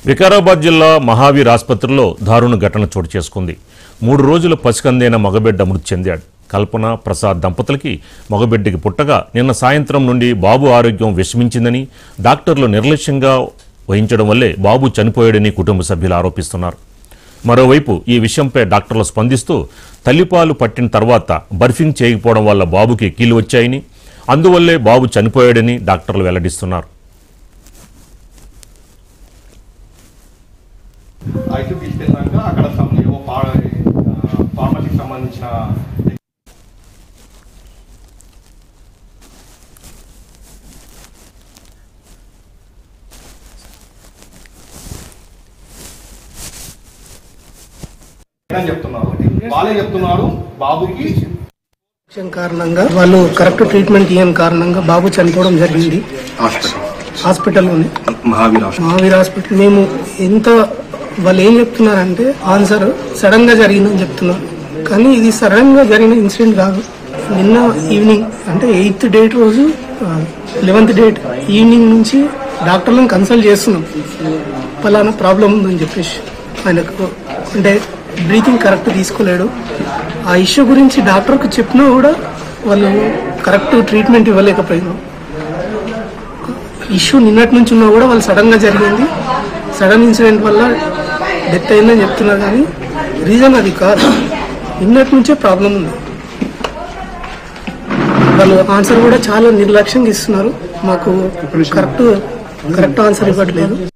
వికారాబాద్ జిల్లా మహావీర్ ఆసుపత్రిలో దారుణ ఘటన చోటు చేసుకుంది మూడు రోజులు పసికందైన మగబిడ్డ మృతి చెందాడు కల్పన ప్రసాద్ దంపతులకి మగబిడ్డకి పుట్టగా నిన్న సాయంత్రం నుండి బాబు ఆరోగ్యం విషమించిందని డాక్టర్లు నిర్లక్ష్యంగా వహించడం వల్లే బాబు చనిపోయాడని కుటుంబ సభ్యులు ఆరోపిస్తున్నారు మరోవైపు ఈ విషయంపై డాక్టర్లు స్పందిస్తూ తల్లిపాలు పట్టిన తర్వాత బర్ఫింగ్ చేయకపోవడం వల్ల బాబుకి కీలు వచ్చాయని అందువల్లే బాబు చనిపోయాడని డాక్టర్లు వెల్లడిస్తున్నారు ఐసీ తీసుకెళ్ళాక అక్కడ సమ్ ఏవో ఫార్మసీకి సంబంధించిన అని చెప్తున్నారు వాళ్ళే చెప్తున్నారు బాబుకి ఇన్ఫెక్షన్ కారణంగా వాళ్ళు కరెక్ట్ ట్రీట్మెంట్ ఇవ్వని కారణంగా బాబు చనిపోవడం జరిగింది హాస్పిటల్ హాస్పిటల్లోనే మహావీర్ హాస్పిటల్ మహావీర్ హాస్పిటల్ మేము ఎంత వాళ్ళు ఏం చెప్తున్నారంటే ఆన్సర్ సడన్ గా జరిగిందని చెప్తున్నారు కానీ ఇది సడన్ గా జరిగిన ఇన్సిడెంట్ కాదు నిన్న ఈవినింగ్ అంటే ఎయిత్ డేట్ రోజు లెవెన్త్ డేట్ ఈవినింగ్ నుంచి డాక్టర్లను కన్సల్ట్ చేస్తున్నాం పలానా ప్రాబ్లం ఉందని చెప్పేసి ఆయనకు అంటే బ్రీతింగ్ కరెక్ట్ తీసుకోలేడు ఆ ఇష్యూ గురించి డాక్టర్కు చెప్పినా కూడా వాళ్ళు కరెక్ట్ ట్రీట్మెంట్ ఇవ్వలేకపోయినాం ఇష్యూ నిన్నటి నుంచి ఉన్నా కూడా వాళ్ళు సడన్ గా జరిగింది సడన్ ఇన్సిడెంట్ వల్ల డెత్ అయిందని చెప్తున్నారు కానీ రీజన్ అది కాదు నిన్నటి నుంచే ప్రాబ్లం ఉంది వాళ్ళు ఆన్సర్ కూడా చాలా నిర్లక్ష్యంగా ఇస్తున్నారు మాకు కరెక్ట్ కరెక్ట్ ఆన్సర్ ఇవ్వట్లేదు